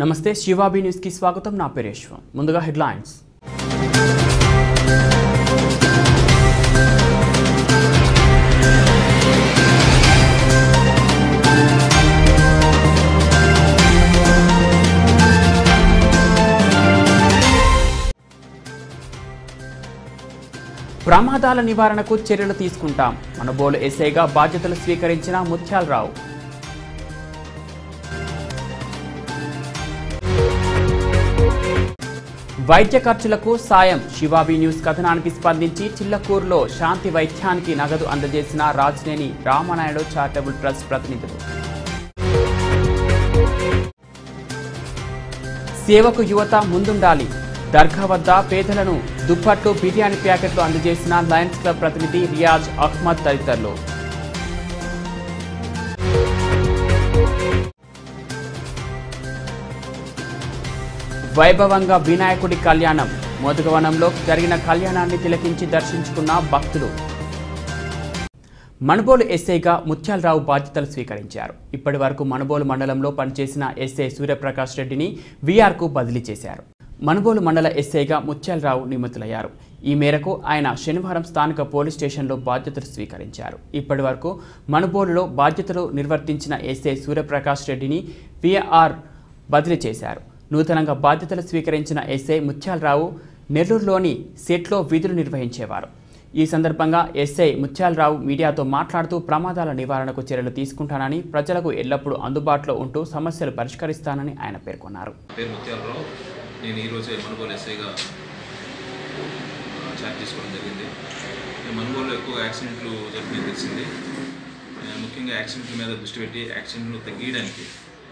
నమస్తే శివాబీ న్యూస్కి స్వాగతం నా పేరు యశ్వం ముందుగా హెడ్లైన్స్ ప్రమాదాల నివారణకు చర్యలు తీసుకుంటాం మనబోలు ఎస్ఐగా బాధ్యతలు స్వీకరించిన ముత్యాలరావు వైద్య ఖర్చులకు సాయం శివాబీ న్యూస్ కథనానికి స్పందించి చిల్లకూరులో శాంతి వైద్యానికి నగదు అందజేసిన రాజనేని రామనాయుడు చారిటబుల్ ట్రస్ట్ ప్రతినిధులు సేవకు యువత ముందుండాలి దర్గా వద్ద పేదలను దుప్పట్లు బిర్యానీ ప్యాకెట్లు అందజేసిన లయన్స్ క్లబ్ ప్రతినిధి రియాజ్ అహ్మద్ తదితరులు వైభవంగా వినాయకుడి కళ్యాణం మోదగవనంలో జరిగిన కళ్యాణాన్ని తిలకించి దర్శించుకున్న భక్తులు మణబోలు ఎస్ఐగా ముత్యాలరావు బాధ్యతలు స్వీకరించారు ఇప్పటి వరకు మణబోలు మండలంలో పనిచేసిన ఎస్ఐ సూర్యప్రకాష్ రెడ్డిని వీఆర్కు బదిలీ చేశారు మణబోలు మండల ఎస్ఐగా ముత్యాలరావు నియమితులయ్యారు ఈ మేరకు ఆయన శనివారం స్థానిక పోలీస్ స్టేషన్లో బాధ్యతలు స్వీకరించారు ఇప్పటి వరకు మణబోలులో బాధ్యతలు నిర్వర్తించిన ఎస్ఐ సూర్యప్రకాష్ రెడ్డిని వీఆర్ బదిలీ చేశారు నూతనంగా బాధ్యతలు స్వీకరించిన ఎస్ఐ ముత్యాలరావు నెల్లూరులోని సెట్లో విధులు నిర్వహించేవారు ఈ సందర్భంగా ఎస్ఐ ముత్యాలరావు మీడియాతో మాట్లాడుతూ ప్రమాదాల నివారణకు చర్యలు తీసుకుంటానని ప్రజలకు ఎల్లప్పుడూ అందుబాటులో ఉంటూ సమస్యలు పరిష్కరిస్తానని ఆయన పేర్కొన్నారు పేరు ముత్యాలరావు నేను ఈరోజే మనుగోలు ఎస్ఐగా చార్జ్ తీసుకోవడం జరిగింది నేను మనుగోలులో ఎక్కువ యాక్సిడెంట్లు జరిగినాయి తెలిసింది నేను ముఖ్యంగా యాక్సిడెంట్ల మీద దృష్టి పెట్టి యాక్సిడెంట్లు తగ్గించడానికి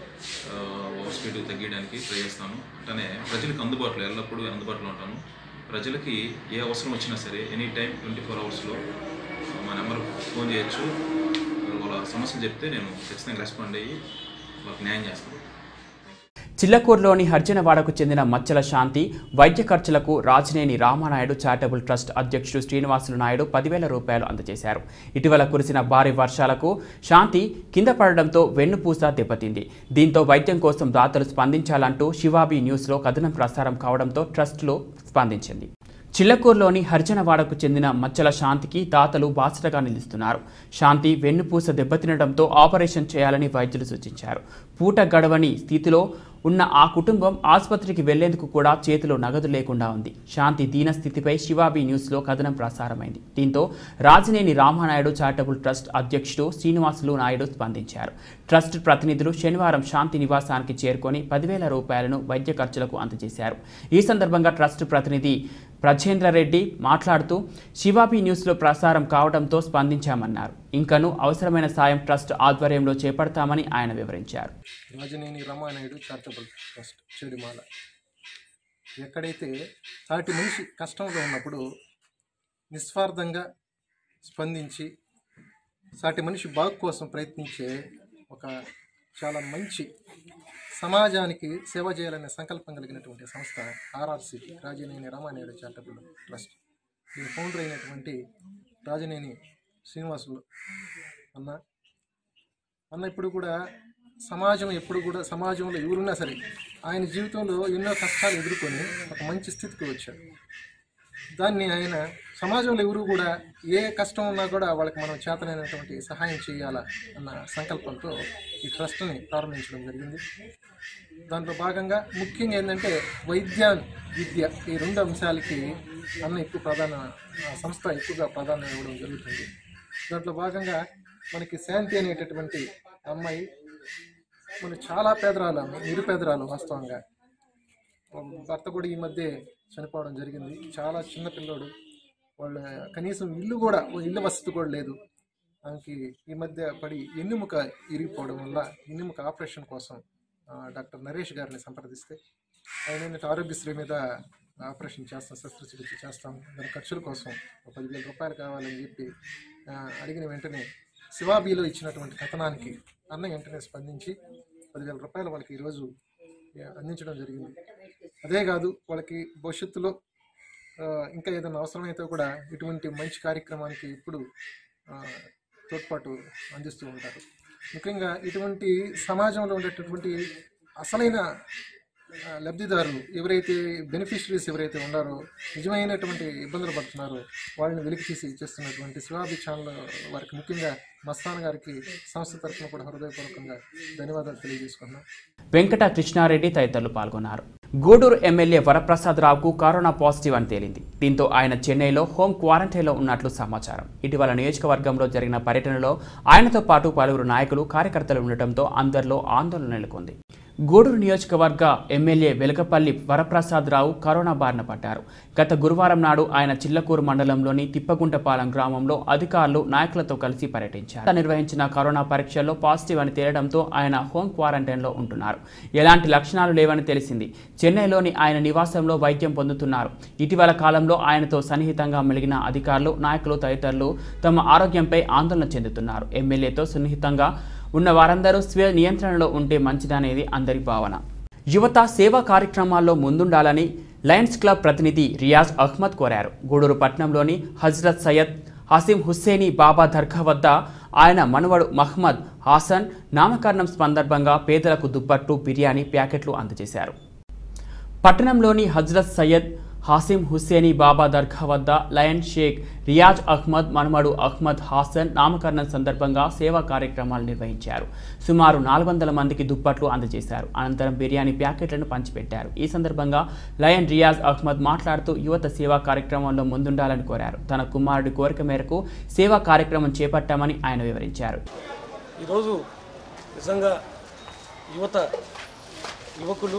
ఓవర్ స్పీడ్ తగ్గించడానికి ట్రై చేస్తాను అట్లనే ప్రజలకు అందుబాటులో ఎల్లప్పుడూ అందుబాటులో ఉంటాను ప్రజలకి ఏ అవసరం వచ్చినా సరే ఎనీ టైం ట్వంటీ ఫోర్ అవర్స్లో మా నెంబర్ ఫోన్ చేయొచ్చు వాళ్ళ సమస్యలు చెప్తే నేను ఖచ్చితంగా రెస్పాండ్ అయ్యి వాళ్ళకి న్యాయం చేస్తాను చిల్లకూరులోని హర్జనవాడకు చెందిన మచ్చల శాంతి వైద్య ఖర్చులకు రాజనేని రామానాయుడు చారిటబుల్ ట్రస్ట్ అధ్యక్షుడు శ్రీనివాసులు నాయుడు పదివేల రూపాయలు అందజేశారు ఇటీవల కురిసిన భారీ వర్షాలకు శాంతి కింద పడడంతో వెన్నుపూస దెబ్బతింది దీంతో వైద్యం కోసం దాతలు స్పందించాలంటూ శివాబీ న్యూస్లో కథనం ప్రసారం కావడంతో ట్రస్ట్లో స్పందించింది చిల్లకూరులోని హరిజనవాడకు చెందిన మచ్చల శాంతికి దాతలు బాసటగా నిలుస్తున్నారు శాంతి వెన్నుపూస దెబ్బతినడంతో ఆపరేషన్ చేయాలని వైద్యులు సూచించారు పూట గడవని స్థితిలో ఉన్న ఆ కుటుంబం ఆసుపత్రికి వెళ్లేందుకు కూడా చేతిలో నగదు లేకుండా ఉంది శాంతి దీన స్థితిపై శివాబీ న్యూస్లో కథనం ప్రసారమైంది దీంతో రాజనేని రామానాయుడు చారిటబుల్ ట్రస్ట్ అధ్యక్షుడు శ్రీనివాసులు నాయుడు స్పందించారు ట్రస్ట్ ప్రతినిధులు శనివారం శాంతి నివాసానికి చేరుకొని పదివేల రూపాయలను వైద్య ఖర్చులకు అందజేశారు ఈ సందర్భంగా ట్రస్ట్ ప్రతినిధి ప్రజేంద్రరెడ్డి మాట్లాడుతూ శివాబీ న్యూస్లో ప్రసారం కావడంతో స్పందించామన్నారు ఇంకను అవసరమైన సాయం ట్రస్ట్ ఆధ్వర్యంలో చేపడతామని ఆయన వివరించారు రాజనేని రమానాయుడు చారిటబుల్ ట్రస్ట్ చెడిమాల ఎక్కడైతే సాటి మనిషి కష్టంలో ఉన్నప్పుడు నిస్వార్థంగా స్పందించి సాటి మనిషి బాగు కోసం ప్రయత్నించే ఒక చాలా మంచి సమాజానికి సేవ చేయాలనే సంకల్పం కలిగినటువంటి సంస్థ RRC Rajaneni Ramanaidu charitable trust దీని ఫౌండర్ అయినటువంటి రాజనేని శ్రీనివాసులు అన్న అన్న ఇప్పుడు కూడా సమాజం ఎప్పుడు కూడా సమాజంలో ఎవరున్నా సరే ఆయన జీవితంలో ఎన్నో కష్టాలు ఎదుర్కొని ఒక మంచి స్థితికి వచ్చాడు దాన్ని ఆయన సమాజంలో ఎవరు కూడా ఏ కష్టం ఉన్నా కూడా వాళ్ళకి మనం చేతనైనటువంటి సహాయం చేయాలా అన్న సంకల్పంతో ఈ ట్రస్ట్ని ప్రారంభించడం జరిగింది దాంట్లో భాగంగా ముఖ్యంగా ఏంటంటే వైద్య విద్య ఈ రెండు అంశాలకి అన్న ఎక్కువ ప్రధాన ఆ సంస్థ ఎక్కువగా ప్రాధాన్యం ఇవ్వడం జరుగుతుంది దాంట్లో భాగంగా మనకి శాంతి అనేటటువంటి అమ్మాయి మన చాలా పేదరాలు ఆమె నిరుపేదరాలు వాస్తవంగా భర్త కూడా ఈ మధ్య చనిపోవడం జరిగింది చాలా చిన్న పిల్లోడు వాళ్ళ కనీసం ఇల్లు కూడా ఓ ఇల్లు వసతి కూడా లేదు ఆమెకి ఈ మధ్య పడి ఎన్నుముక ఇరిగిపోవడం వల్ల ఎన్నుముక ఆపరేషన్ కోసం ఆ, డాక్టర్ నరేష్ గారిని సంప్రదిస్తే ఆయన ఏంటంటే ఆరోగ్యశ్రీ మీద ఆపరేషన్ చేస్తాం శస్త్రచికిత్స చేస్తాం దాని ఖర్చుల కోసం ఒక పదివేల రూపాయలు కావాలని చెప్పి ఆ, అడిగిన వెంటనే శివాబీలో ఇచ్చినటువంటి కథనానికి అన్న వెంటనే స్పందించి పదివేల రూపాయలు వాళ్ళకి ఈరోజు ఆ, అందించడం జరిగింది అదే కాదు వాళ్ళకి భవిష్యత్తులో ఆ, ఇంకా ఏదైనా అవసరమైతే కూడా ఇటువంటి మంచి కార్యక్రమానికి ఇప్పుడు ఆ, తోడ్పాటు అందిస్తూ ఉంటారు ముఖ్యంగా ఇటువంటి సమాజంలో ఉండేటటువంటి అసలైన ఆ, లబ్ధిదారులు ఎవరైతే బెనిఫిషరీస్ ఎవరైతే ఉన్నారో నిజమైనటువంటి ఇబ్బందులు పడుతున్నారో వాళ్ళని వెలికి తీసి ఇచ్చేస్తున్నటువంటి శివాభిక్షాన్ల వారికి ముఖ్యంగా మస్తాన్ గారికి సంస్థ తరఫున కూడా హృదయపూర్వకంగా ధన్యవాదాలు తెలియజేసుకున్నాం వెంకట కృష్ణారెడ్డి తదితరులు పాల్గొన్నారు గూడూరు ఎమ్మెల్యే వరప్రసాదరావుకు కరోనా పాజిటివ్ అని తేలింది దీంతో ఆయన చెన్నైలో హోం క్వారంటైన్లో ఉన్నట్లు సమాచారం ఇటీవల నియోజకవర్గంలో జరిగిన పర్యటనలో ఆయనతో పాటు పలువురు నాయకులు కార్యకర్తలు ఉండటంతో అందరిలో ఆందోళన నెలకొంది గూడూరు నియోజకవర్గ ఎమ్మెల్యే వెలకపల్లి వరప్రసాదరావు కరోనా బారిన పడ్డారు గత గురువారం నాడు ఆయన చిల్లకూరు మండలంలోని తిప్పగుంటపాలెం గ్రామంలో అధికారులు నాయకులతో కలిసి పర్యటించారు నిర్వహించిన కరోనా పరీక్షల్లో పాజిటివ్ అని తేలడంతో ఆయన హోం క్వారంటైన్లో ఉంటున్నారు ఎలాంటి లక్షణాలు లేవని తెలిసింది చెన్నైలోని ఆయన నివాసంలో వైద్యం పొందుతున్నారు ఇటీవల కాలంలో ఆయనతో సన్నిహితంగా మెలిగిన అధికారులు నాయకులు తదితరులు తమ ఆరోగ్యంపై ఆందోళన చెందుతున్నారు ఎమ్మెల్యేతో సున్నిహితంగా ఉన్న వారందరూ స్వీయ నియంత్రణలో ఉంటే మంచిదనేది అందరి భావన యువత సేవా కార్యక్రమాల్లో ముందుండాలని లయన్స్ క్లబ్ ప్రతినిధి రియాజ్ అహ్మద్ కోరారు గూడూరు పట్టణంలోని హజ్రత్ సయ్యద్ హసీం హుస్సేని బాబా దర్గా వద్ద ఆయన మనవడు మహ్మద్ హాసన్ నామకరణం సందర్భంగా పేదలకు దుప్పట్లు బిర్యానీ ప్యాకెట్లు అందజేశారు పట్టణంలోని హజ్రత్ సయ్యద్ హాసిం హుస్సేని బాబా దర్గా వద్ద లయన్ షేక్ రియాజ్ అహ్మద్ మనమడు అహ్మద్ హాసన్ నామకరణం సందర్భంగా సేవా కార్యక్రమాలు నిర్వహించారు సుమారు నాలుగు వందల మందికి దుప్పట్లు అందజేశారు అనంతరం బిర్యానీ ప్యాకెట్లను పంచిపెట్టారు ఈ సందర్భంగా లయన్ రియాజ్ అహ్మద్ మాట్లాడుతూ యువత సేవా కార్యక్రమంలో ముందుండాలని కోరారు తన కుమారుడి కోరిక మేరకు సేవా కార్యక్రమం చేపట్టామని ఆయన వివరించారు ఈరోజు నిజంగా యువత యువకులు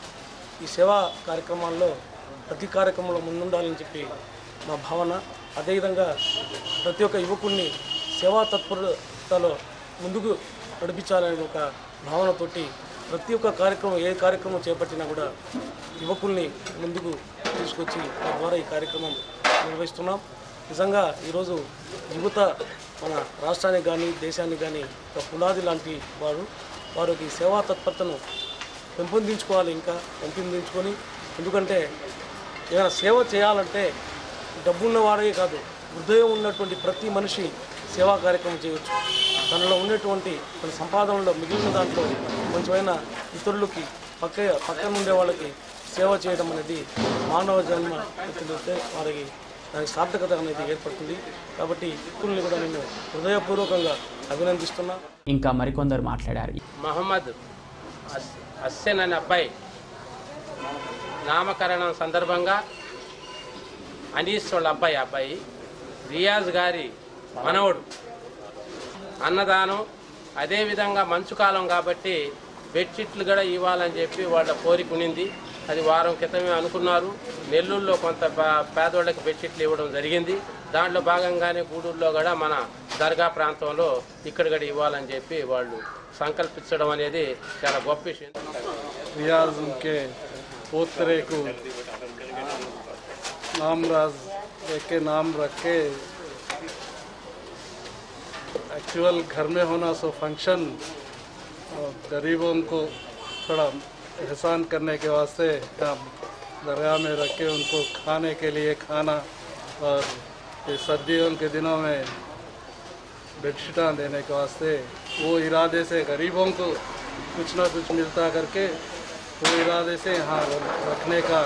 ఈ సేవా కార్యక్రమాల్లో ప్రతి కార్యక్రమంలో ముందుండాలని చెప్పి మా భావన అదేవిధంగా ప్రతి ఒక్క యువకుడిని సేవా తత్పరతలో ముందుకు నడిపించాలనే ఒక భావనతోటి ప్రతి ఒక్క కార్యక్రమం ఏ కార్యక్రమం చేపట్టినా కూడా యువకుల్ని ముందుకు తీసుకొచ్చి వారి ద్వారా ఈ కార్యక్రమం నిర్వహిస్తున్నాం నిజంగా ఈరోజు యువత మన రాష్ట్రానికి కానీ దేశానికి కానీ ఒక పునాది లాంటి వారు వారికి సేవా తత్పరతను పెంపొందించుకోవాలి ఇంకా పెంపొందించుకొని ఎందుకంటే ఏదైనా సేవ చేయాలంటే డబ్బున్న వారే కాదు హృదయం ఉన్నటువంటి ప్రతి మనిషి సేవా కార్యక్రమం చేయవచ్చు తనలో ఉన్నటువంటి తన సంపాదనలో మిగిలిన దాంట్లో కొంచెమైనా ఇతరులకి పక్క పక్కన ఉండే వాళ్ళకి సేవ చేయడం అనేది మానవ జన్మ ఎత్తితే వారికి దానికి సార్థకత అనేది ఏర్పడుతుంది కాబట్టి వ్యక్తుల్ని కూడా నేను హృదయపూర్వకంగా అభినందిస్తున్నా ఇంకా మరికొందరు మాట్లాడారు మహమ్మద్ అస్- హస్సేన్ అనే అబ్బాయి నామకరణం సందర్భంగా అనీస్ వాళ్ళ అబ్బాయి ఆ అబ్బాయి రియాజ్ గారి మనవడు అన్నదానం అదేవిధంగా మంచు కాలం కాబట్టి బెడ్షీట్లు కూడా ఇవ్వాలని చెప్పి వాళ్ళ కోరిక ఉన్నింది అది వారం క్రితమే అనుకున్నారు నెల్లూరులో కొంత పే- పేదోళ్ళకి బెడ్షీట్లు ఇవ్వడం జరిగింది దాంట్లో భాగంగానే గూడూరులో కూడా మన దర్గా ప్రాంతంలో ఇక్కడ కూడా ఇవ్వాలని చెప్పి వాళ్ళు సంకల్పించడం అనేది చాలా గొప్ప విషయం रियाज उनके पोतरे को नाम राज के नाम रख के एक्चुअल घर में होना सो फंक्शन और गरीबों को थोड़ा एहसान करने के वास्ते यहाँ दरगाह में रख के उनको खाने के लिए खाना और ये सर्दियों के दिनों में बेडशीटा देने के वास्ते वो इरादे से गरीबों को कुछ ना कुछ मिलता करके वो इरादे से यहाँ रखने का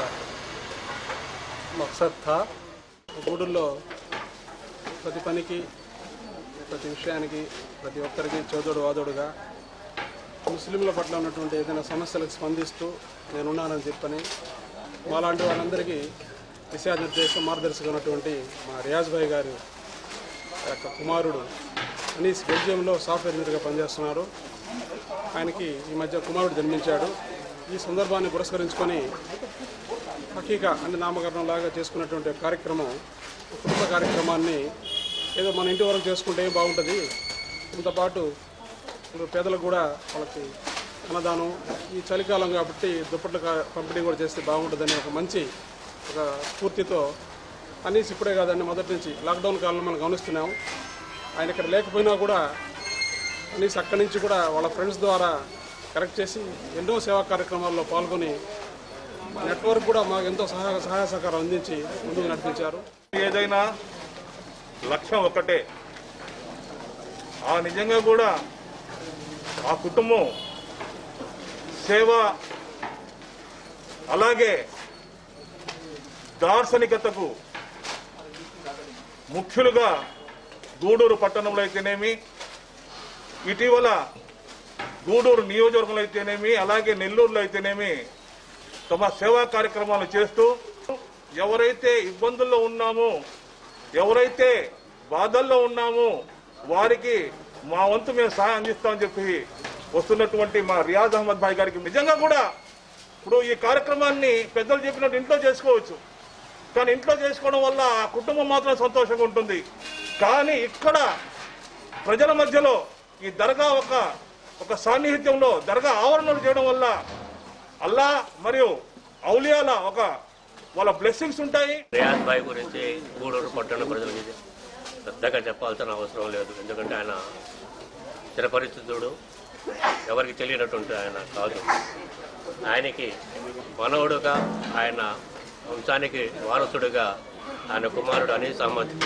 मकसद था గూడూరులో ప్రతి పనికి ప్రతి విషయానికి ప్రతి ఒక్కరికి చోదోడు వాదోడుగా ముస్లింల పట్ల ఉన్నటువంటి ఏదైనా సమస్యలకు స్పందిస్తూ నేనున్నానని చెప్పని మాలాంటి వాళ్ళందరికీ దిశానిర్దేశం మార్గదర్శకం ఉన్నటువంటి మా రియాజ్ భాయ్ గారు యొక్క కుమారుడు అనీస్ బెల్జియంలో సాఫ్ట్వేర్ ఇంజనీర్గా పనిచేస్తున్నారు ఆయనకి ఈ మధ్య కుమారుడు జన్మించాడు ఈ సందర్భాన్ని పురస్కరించుకొని హకీకా అంటే నామకరణం లాగా చేసుకున్నటువంటి ఒక కార్యక్రమం ఒక కుటుంబ కార్యక్రమాన్ని ఏదో మన ఇంటి వరకు చేసుకుంటే ఏం బాగుంటుంది దీంతోపాటు ఇప్పుడు పేదలకు కూడా వాళ్ళకి అన్నదానం ఈ చలికాలం కాబట్టి దుప్పట్ల కా- పంపిణీ కూడా చేస్తే బాగుంటుందని ఒక మంచి ఒక స్ఫూర్తితో అనీస్ ఇప్పుడే కాదండి మొదటి నుంచి లాక్డౌన్ కాలంలో మనం గమనిస్తున్నాం ఆయన ఇక్కడ లేకపోయినా కూడా అనీస్ అక్కడి నుంచి కూడా వాళ్ళ ఫ్రెండ్స్ ద్వారా కరెక్ట్ చేసి ఎన్నో సేవా కార్యక్రమాల్లో పాల్గొని మా నెట్వర్క్ కూడా మాకు ఎంతో సహాయ సహాయ సహకారం అందించి ముందుకు నడిపించారు ఏదైనా లక్ష్యం ఒకటే ఆ నిజంగా కూడా ఆ కుటుంబం సేవ అలాగే దార్శనికతకు ముఖ్యులుగా గూడూరు పట్టణంలో అయితేనేమి ఇటీవల గూడూరు నియోజకవర్గంలో అయితేనేమి అలాగే నెల్లూరులో అయితేనేమి తమ సేవా కార్యక్రమాలు చేస్తూ ఎవరైతే ఇబ్బందుల్లో ఉన్నామో ఎవరైతే బాధల్లో ఉన్నామో వారికి మా వంతు మేము సహాయం అందిస్తామని చెప్పి వస్తున్నటువంటి మా రియాజ్ అహ్మద్ భాయ్ గారికి నిజంగా కూడా ఇప్పుడు ఈ కార్యక్రమాన్ని పెద్దలు చెప్పినట్టు ఇంట్లో చేసుకోవచ్చు కానీ ఇంట్లో చేసుకోవడం వల్ల ఆ కుటుంబం మాత్రం సంతోషంగా ఉంటుంది కానీ ఇక్కడ ప్రజల మధ్యలో ఈ దర్గా ఒక ఒక సాన్నిహిత్యంలో దర్గా ఆవరణలు చేయడం వల్ల అల్లా మరియు ఔలియాల ఒక వాళ్ళ బ్లెస్సింగ్స్ ఉంటాయి రియాజ్ భాయ్ గురించి గూడూరు పట్టణ ప్రజలకి పెద్దగా చెప్పాల్సిన అవసరం లేదు ఎందుకంటే ఆయన చిరపరిచితుడు ఎవరికి తెలియనటువంటి ఆయన కాదు ఆయనకి మనవుడుగా ఆయన వంశానికి వారసుడుగా ఆయన కుమారుడు అనీస్ అహ్మద్కి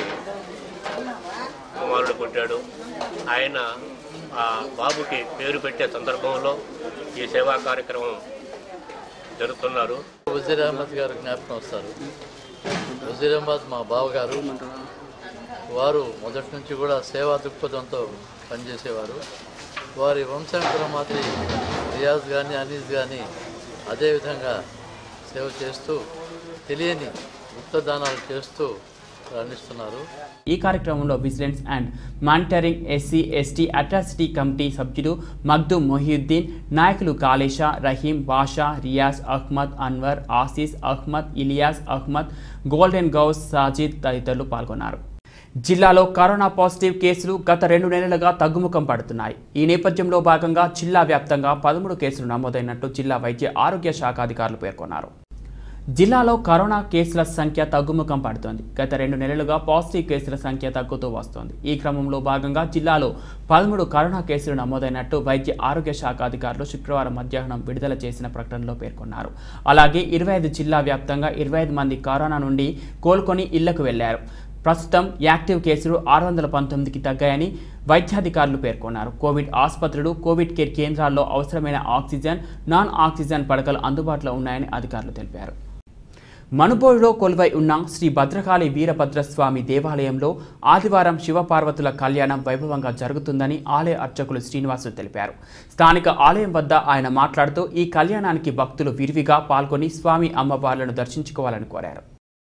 కుమారుడు పుట్టాడు ఆయన ఆ బాబుకి పేరు పెట్టే సందర్భంలో ఈ సేవా కార్యక్రమం జరుపుతున్నారు వజీర్ అహ్మద్ గారు జ్ఞాపకం వస్తారు వజీర్ అహ్మద్ మా బావగారు వారు మొదటి నుంచి కూడా సేవా దృక్పథంతో పనిచేసేవారు వారి వంశాంకురమాతి రియాజ్ కానీ అనీస్ కానీ అదేవిధంగా సేవ చేస్తూ తెలియని గుప్తదానాలు చేస్తూ రాణిస్తున్నారు ఈ కార్యక్రమంలో vigilance and monitoring SC ST atrocity committee సభ్యులు మగ్దు మొహియుద్దీన్ నాయకులు కాళేషా రహీం బాషా రియాజ్ అహ్మద్ అన్వర్ ఆసీస్ అహ్మద్ ఇలియాస్ అహ్మద్ గోల్డెన్ గౌస్ సాజిద్ తదితరులు పాల్గొన్నారు జిల్లాలో కరోనా పాజిటివ్ కేసులు గత రెండు నెలలుగా తగ్గుముఖం పడుతున్నాయి ఈ నేపథ్యంలో భాగంగా జిల్లా వ్యాప్తంగా పదమూడు కేసులు నమోదైనట్టు జిల్లా వైద్య ఆరోగ్య శాఖ అధికారులు పేర్కొన్నారు జిల్లాలో కరోనా కేసుల సంఖ్య తగ్గుముఖం పడుతోంది గత రెండు నెలలుగా పాజిటివ్ కేసుల సంఖ్య తగ్గుతూ వస్తోంది ఈ క్రమంలో భాగంగా జిల్లాలో పదమూడు కరోనా కేసులు నమోదైనట్టు వైద్య ఆరోగ్య శాఖ అధికారులు శుక్రవారం మధ్యాహ్నం విడుదల చేసిన ప్రకటనలో పేర్కొన్నారు అలాగే ఇరవై ఐదు జిల్లా వ్యాప్తంగా ఇరవై ఐదు మంది కరోనా నుండి కోలుకొని ఇళ్లకు వెళ్లారు ప్రస్తుతం యాక్టివ్ కేసులు ఆరు వందల పంతొమ్మిదికి తగ్గాయని వైద్యాధికారులు పేర్కొన్నారు కోవిడ్ ఆసుపత్రులు కోవిడ్ కేర్ కేంద్రాల్లో అవసరమైన ఆక్సిజన్ నాన్ ఆక్సిజన్ పడకలు అందుబాటులో ఉన్నాయని అధికారులు తెలిపారు మనుబోలులో కొలువై ఉన్న శ్రీ భద్రకాళి వీరభద్రస్వామి దేవాలయంలో ఆదివారం శివపార్వతుల కళ్యాణం వైభవంగా జరుగుతుందని ఆలయ అర్చకులు శ్రీనివాసులు తెలిపారు స్థానిక ఆలయం వద్ద ఆయన మాట్లాడుతూ ఈ కళ్యాణానికి భక్తులు విరివిగా పాల్గొని స్వామి అమ్మవార్లను దర్శించుకోవాలని కోరారు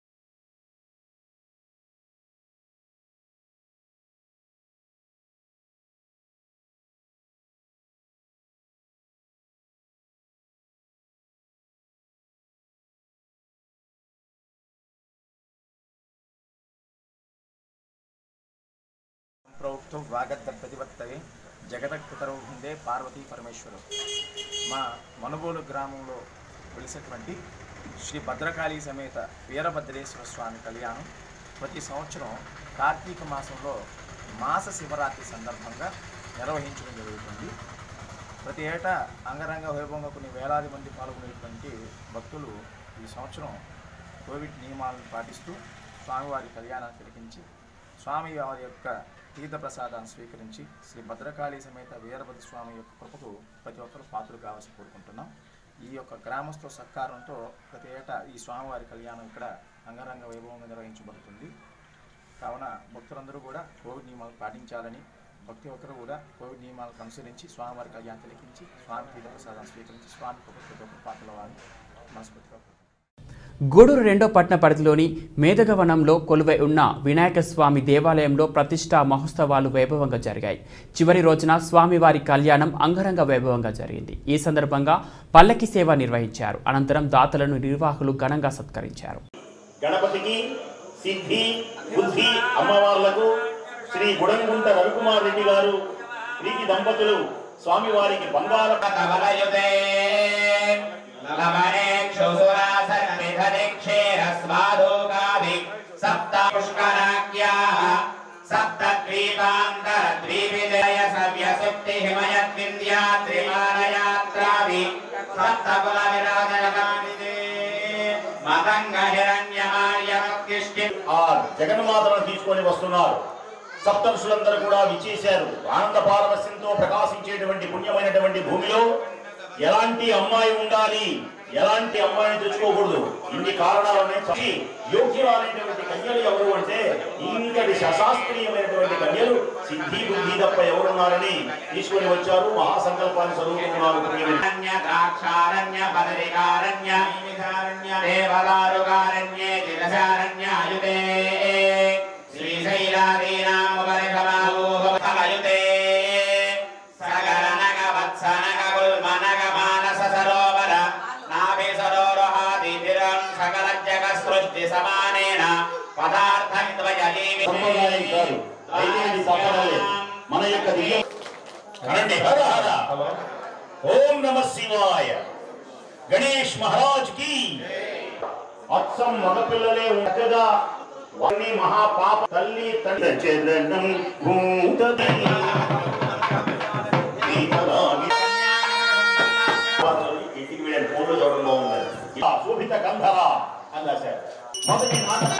ప్రోక్తం వాగద్ద ప్రతిపత్తవే జగదక్తరవు ఉందే పార్వతీ పరమేశ్వరు మా మనుగోలు గ్రామంలో వెలిసినటువంటి శ్రీ భద్రకాళి సమేత వీరభద్రేశ్వర స్వామి కళ్యాణం ప్రతి సంవత్సరం కార్తీక మాసంలో మాస శివరాత్రి సందర్భంగా నిర్వహించడం జరుగుతుంది ప్రతి ఏటా అంగరంగ వైభవంగా కొన్ని వేలాది మంది పాల్గొనేటువంటి భక్తులు ఈ సంవత్సరం కోవిడ్ నియమాలను పాటిస్తూ స్వామివారి కళ్యాణాన్ని తిలకించి స్వామి వారి యొక్క తీర్థ ప్రసాదాన్ని స్వీకరించి శ్రీ భద్రకాళి సమేత వీరభద్ర స్వామి యొక్క కృపకు ప్రతి ఒక్కరు పాత్రలు కావాల్సి కోరుకుంటున్నాం ఈ యొక్క గ్రామస్తుల సత్కారంతో ప్రతి ఏటా ఈ స్వామివారి కళ్యాణం ఇక్కడ అంగరంగ వైభవంగా నిర్వహించబడుతుంది కావున భక్తులందరూ కూడా కోవిడ్ నియమాలు పాటించాలని ప్రతి ఒక్కరు కూడా కోవిడ్ నియమాలకు అనుసరించి స్వామివారి కళ్యాణం తిలకించి స్వామి తీర్థ ప్రసాదాన్ని స్వీకరించి స్వామి కృపకు ప్రతి ఒక్కరు పాత్రలు వారిని మనస్ఫూర్తిగా కోరుకుంటున్నాం. గూడూరు రెండో పట్టణ పరిధిలోని మేదగవనంలో కొలువై ఉన్న వినాయక స్వామి దేవాలయంలో ప్రతిష్టా మహోత్సవాలు వైభవంగా జరిగాయి చివరి రోజున స్వామివారి కళ్యాణం అంగరంగ వైభవంగా జరిగింది ఈ సందర్భంగా పల్లకి సేవ నిర్వహించారు అనంతరం దాతలను నిర్వాహకులు ఘనంగా సత్కరించారు గణపతికి సిద్ధి బుద్ధి అమ్మవార్లకు శ్రీ గుడంగుంట రవికుమార్ రెడ్డి గారు ప్రీతి దంపతులు స్వామివారికి బంగార సప్త పుష్కరాఖ్యాः సప్త ద్వీపాంతరద్వీపిదయ సవ్యసుక్తి హిమయద్వింధ్యాద్రిమానయాత్రావి సప్త కుల విరాజనగామిదే మతంగ హిరణ్యమార్యమత్కిష్టి ఆ జగన్మాతను తీసుకొని వస్తున్నారు సప్తరుషులందరూ కూడా విచ్చేశారు ఆనంద పారవస్యంతో ప్రకాశించేటువంటి పుణ్యమైనటువంటి భూమిలో ఎలాంటి అమ్మాయి ఉండాలి ఎలాంటి అమ్మాయిని తెచ్చుకోకూడదు ఇన్ని కారణాలు ఉన్నాయి చచ్చి యోగ్యురాలైనటువంటి కన్యలు ఎవరు అంటే ఇంకటి అశాస్త్రీయమైనటువంటి కన్యలు సిద్ధి బుద్ధి తప్ప ఎవరున్నారని తీసుకొని వచ్చారు మహాసంకల్పాన్ని చదువుతున్నారు అరణ్య ద్రాక్షారణ్య పదరికారణ్య దేవదారుకారణ్యే జిలసారణ్యాయుతే శ్రీశైలాదీనాముపరిషమాయూతే సగరనగ వత్సనగ గుల్మనగ మానస సరోవర నాభి సరోరహాదితిరం సకల జగ సృష్టి సమానేన పదార్థం ద్వయలీమి సంప్రదాయం కాదు అయితే ఇది తప్పదలే మన యొక్క దివ్య అనండి హర హర ఓం నమ శివాయ గణేష్ మహారాజ్ కి అచ్చం మగపిల్లలే చక్కగా వారిని మహాపాప తల్లి తండ్రి చరణం భూతది ఇంటికి వెళ్ళాను ఫోన్లో చూడడం బాగుంది శోభిత గంధర అని రాశారు మొదటి నాటకం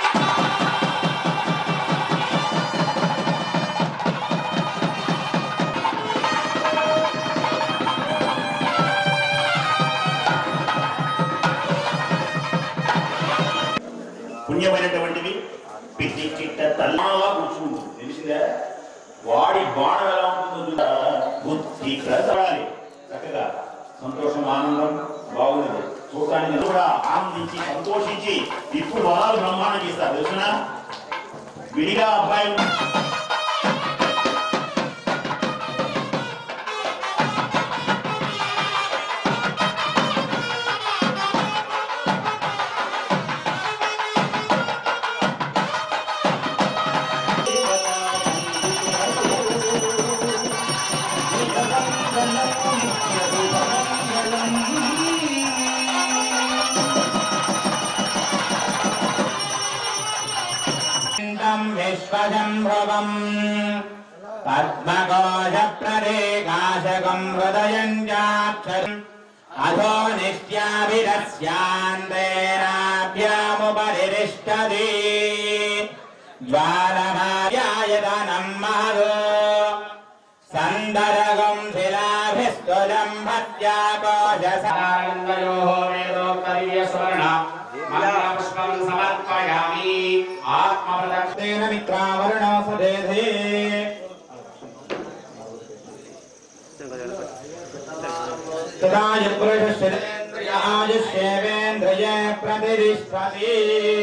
పుణ్యమైనటువంటివి పిట్టి చిట్ట తల్లా కూర్చుంటుంది తెలిసిందా వాడి బాణం ఎలా ఉంటుందో చూడ బుద్ధి ప్రజాలి చక్కగా సంతోషం ఆనందం బాగుంది చూడటానికి కూడా ఆనందించి సంతోషించి ఇప్పుడు వరాలు బ్రహ్మాండం చేస్తారు తెలుసునా విడిగా అబ్బాయి విశ్వజంభవం పద్మకోశ ప్రదేకాశకం హృదయం చాక్షరం అధో నిత్యాభిరస్యాందేనాభ్యాముపరిరిష్టది జ్వాలమాయాయతనం మహదో సందరగం శిలాభిస్తులం భత్యాకోశసారంగయో వేదోత్తరీయ స్వర్ణ మంగళపుష్పం సమర్పయామి ఆత్మప్రదక్షిణేన మిత్రావరుణో సుదేధే తదాయ పురుషశ్రేంద్రియ ఆయుష్యేవేంద్రియ ప్రతిష్టతి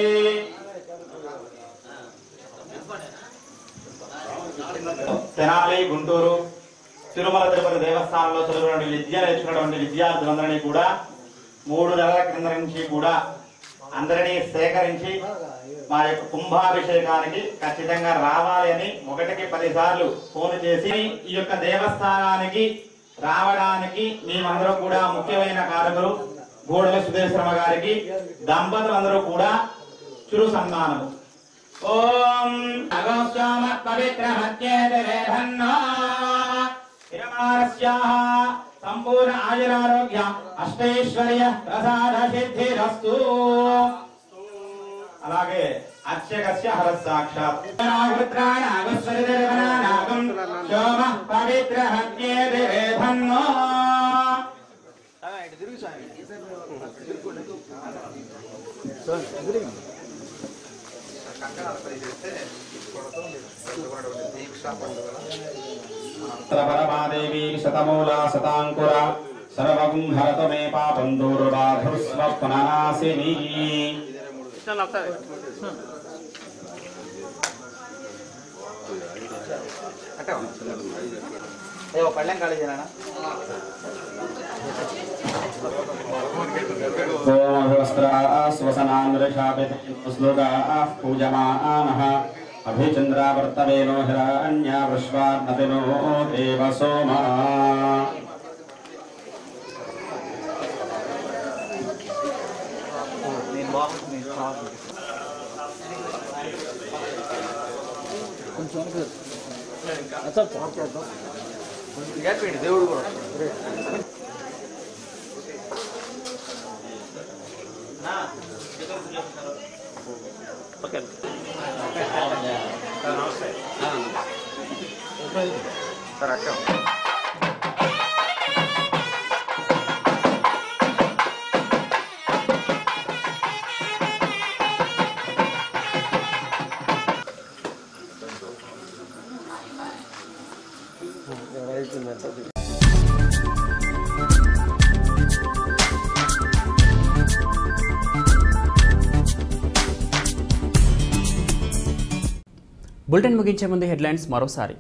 తెనాలి గుంటూరు తిరుమల తిరుపతి దేవస్థానంలో చదువుకున్న విద్య నేర్చుకున్నటువంటి విద్యార్థులందరినీ కూడా మూడు నెలల కింద నుంచి కూడా అందరినీ సేకరించి మా యొక్క కుంభాభిషేకానికి ఖచ్చితంగా రావాలి అని ఒకటికి పది సార్లు ఫోన్ చేసి ఈ యొక్క దేవస్థానానికి రావడానికి మేమందరం కూడా ముఖ్యమైన కారకులు గోడల సుధేశ్వరమ్మ గారికి దంపతులందరూ కూడా చురు సన్మానము ఓం అగోస్తోమ పవిత్రమత్యేతరేధన్నో తిరుమారస్యాః సంపూర్ణ ఆయురారోగ్య అష్టైశ్వర్య ప్రసాద సిద్ధిరస్తు అలాగే అర్చకస్య హర సాక్షాత్ నాగం సోమ పవిత్ర హత్యేతరేధన్నో పరమాదేవి శతమూలా శతాంకుర సర్వగుం హరతు మే పాపం దూర్బాధుస్వ పుననాశిని పళ్ళెం ఖాళీ చేయనా శ్లోకాः పూజమానः అభిచంద్రావర్తవేనో హిరణ్యా విశ్వాన్నతినో దేవ సోమా నేను బాగుంటుంది కొంచెం గ్యాప్ దేవుడు కూడా సార్ అక్క బులెటిన్ ముగించే ముందు హెడ్లైన్స్ మరోసారి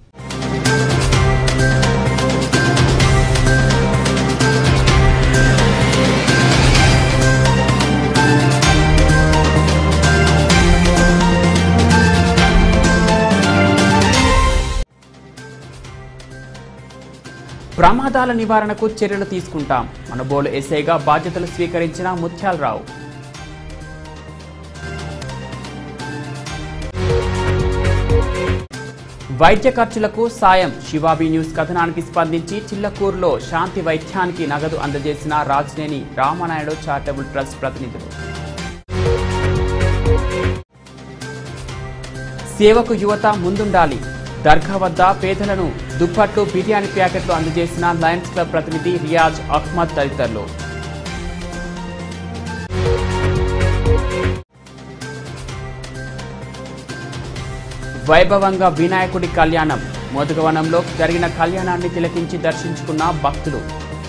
ప్రమాదాల నివారణకు చర్యలు తీసుకుంటాం మనబోలు ఎస్ఐగా బాధ్యతలు స్వీకరించిన ముత్యాలరావు వైద్య ఖర్చులకు సాయం శివాబీ న్యూస్ కథనానికి స్పందించి చిల్లకూరులో శాంతి వైద్యానికి నగదు అందజేసిన రాజనేని రామనాయుడు చారిటబుల్ ట్రస్ట్ ప్రతినిధులు సేవకు యువత ముందుండాలి దర్గా వద్ద పేదలను దుప్పట్లు బిర్యానీ ప్యాకెట్లు అందజేసిన లయన్స్ క్లబ్ ప్రతినిధి రియాజ్ అహ్మద్ తదితరులు వైభవంగా వినాయకుడి కళ్యాణం మోదుగవనంలో జరిగిన కళ్యాణాన్ని తిలకించి దర్శించుకున్న భక్తులు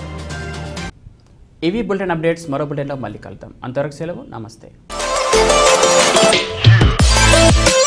ఇవి బులెటిన్ అప్డేట్స్ మరో బులెటిన్లో మళ్ళీ కలుద్దాం అంతవరకు సెలవు నమస్తే